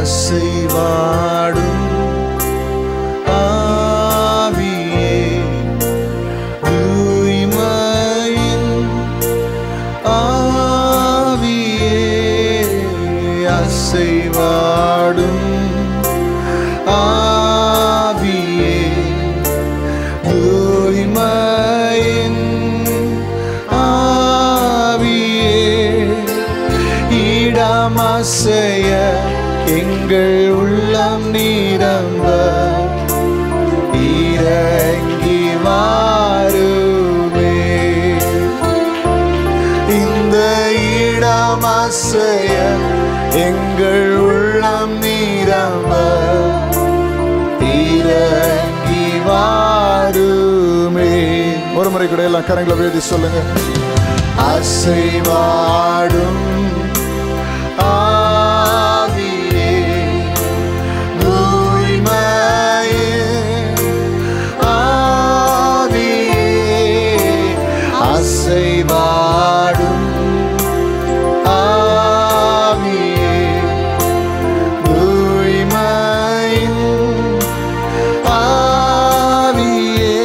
அசைவாடும் ஆவியே தூய்மையின் ஆவியே அசைவாடும் ஆவியே தூய்மையின் ஆவியே இடமசைய எங்கள் உள்ளம் நீரம்ப இறங்கி வாருமே இந்த இடமசைய எங்கள் உள்ளம் நீரம்ப இறங்கி வாருமே ஒரு முறை கூட எல்லாம் கரங்களை எழுதி சொல்லுங்க அசைவாடும் ஆவியே தூய்மையே ஆவியே அசைவாடும் ஆவியே தூய்மையின் ஆவியே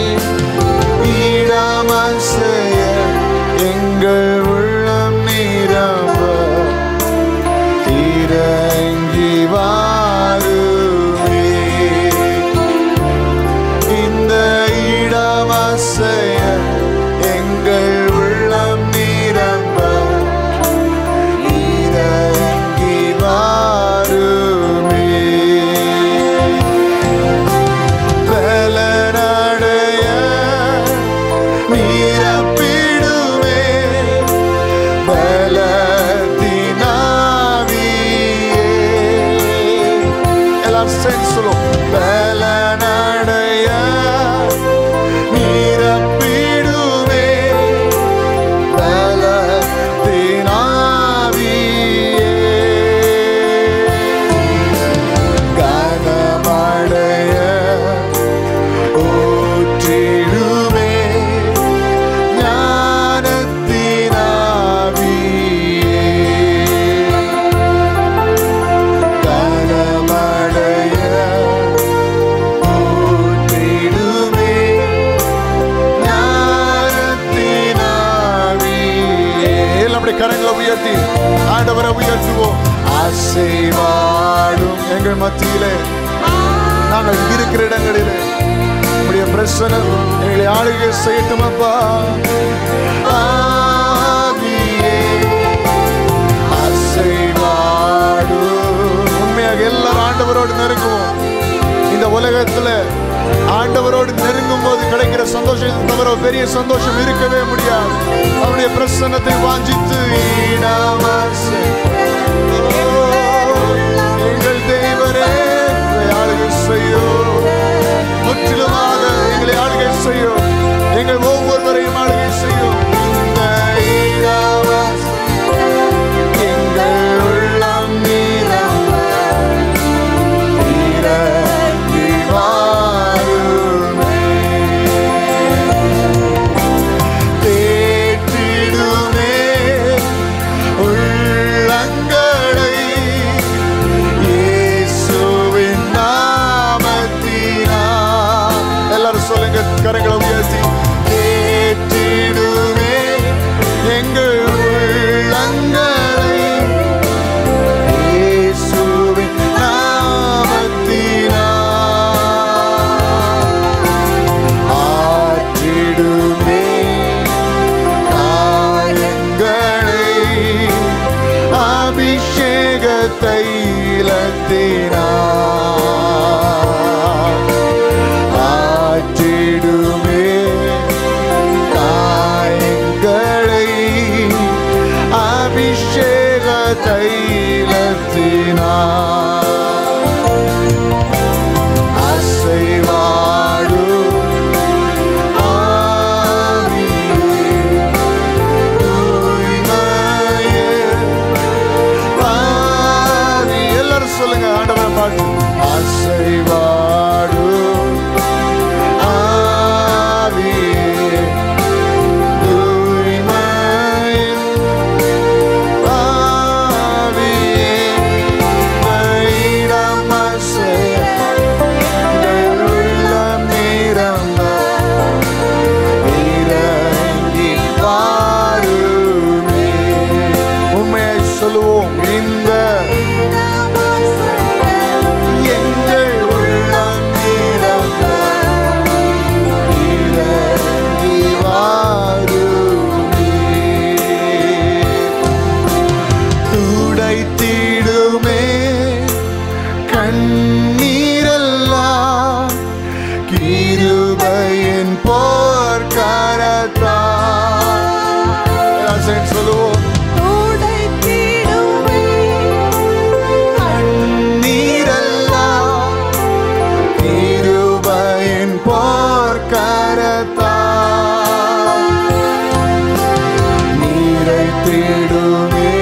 இடமசைய எங்கள் உள்ளம் நிரம்ப இறங்கி வாருமே இந்த இடமசைய எங்கள் உள்ளம் நிரம்ப இறங்கி வாருமே பலனடைய நிரப்பிடுமே பலத்தினாவியே எல்லாரும் சேர்ந்து சொல்லுவோம் பலனடைய நிரப்பிடுமே பலத்தினாவியே கனமடைய ஊற்றிடுமே ஞானத்தினாவியே கனமடைய ஊற்றிடுமே ஞானத்தினாவியே எல்லாம் அப்படியே கரங்களை உயர்த்தி ஆண்டவரை உயர்த்துவோம் ஆசைவாடும் எங்கள் மத்தியிலே நாங்கள் இருக்கிற இடங்களிலே உடைய பிரசனம் எங்களை ஆளுகை செய்யட்டும் அப்பா ஆவியே, அசைவாடும். உண்மையாக எல்லாரும் ஆண்டவரோடு நெருங்குவோம் இந்த உலகத்துல ஆண்டவரோடு நெருங்கும் போது கிடைக்கிற சந்தோஷத்தை தவிர பெரிய சந்தோஷம் இருக்கவே முடியாது அவருடைய பிரசன்னத்தை வாஞ்சித்து ஈடாவாசை. ஓ, எங்கள் தேவரே எங்களை ஆளுகை செய்யும் முற்றிலுமாக எங்களை ஆளுகை செய்யும் எங்கள் ஒவ்வொருவரையும் ஆளுகை செய்யும் இந்த ஈடாவாசை எங்கள் உள்ளம் நீரம்ப இறங்கி வாருமே. தேற்றிடுமே உள்ளங்களை இயேசுவின் நாமத்தினால். எல்லாரும் சொல்லுங்க கரங்களை உயர்த்தி தேற்றிடுமே எங்கள் உள்ளங்களை இயேசுவின் நாமத்தினால் ஆற்றிடுமே காயங்களை அபிஷேக தைலத்தினால் ஆற்றிடுமே காயங்களை அபிஷேக தைலத்தினால் அசைவாடும் ஆவியே, தூய்மையே, ஆவி. எல்லாரும் சொல்லுங்க ஆண்டவரை பாட்டு அசைவாடும் ஆவியே, தூய்மையே, ஆவியே, சொல்லுவோம் இந்த எங்கள் உள்ளம் நிரம்ப இறங்கி வாருமே. துடைத்திடுமே கண்ணீரெல்லாம் கிருபையின் போர்க்கரத்தா எல்லாரும் சேர்ந்து சொல்லுவோம் கண்ணீரெல்லாம் கிருபையின் போர்க்கரத்தா நீரை தேடுமே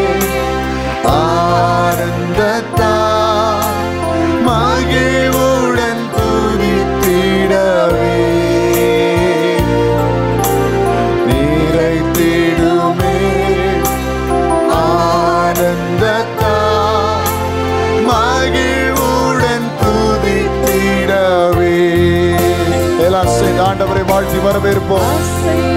ஆனந்தத்தா மகிழ்வுடன் துதித்திடவே நீரை தேடுமே ஆனந்தத்தா மகிழ்வுடன் துதித்திடவே எல்லாம் சேர்ந்து ஆண்டவரை வாழ்த்தி வரவேற்போம்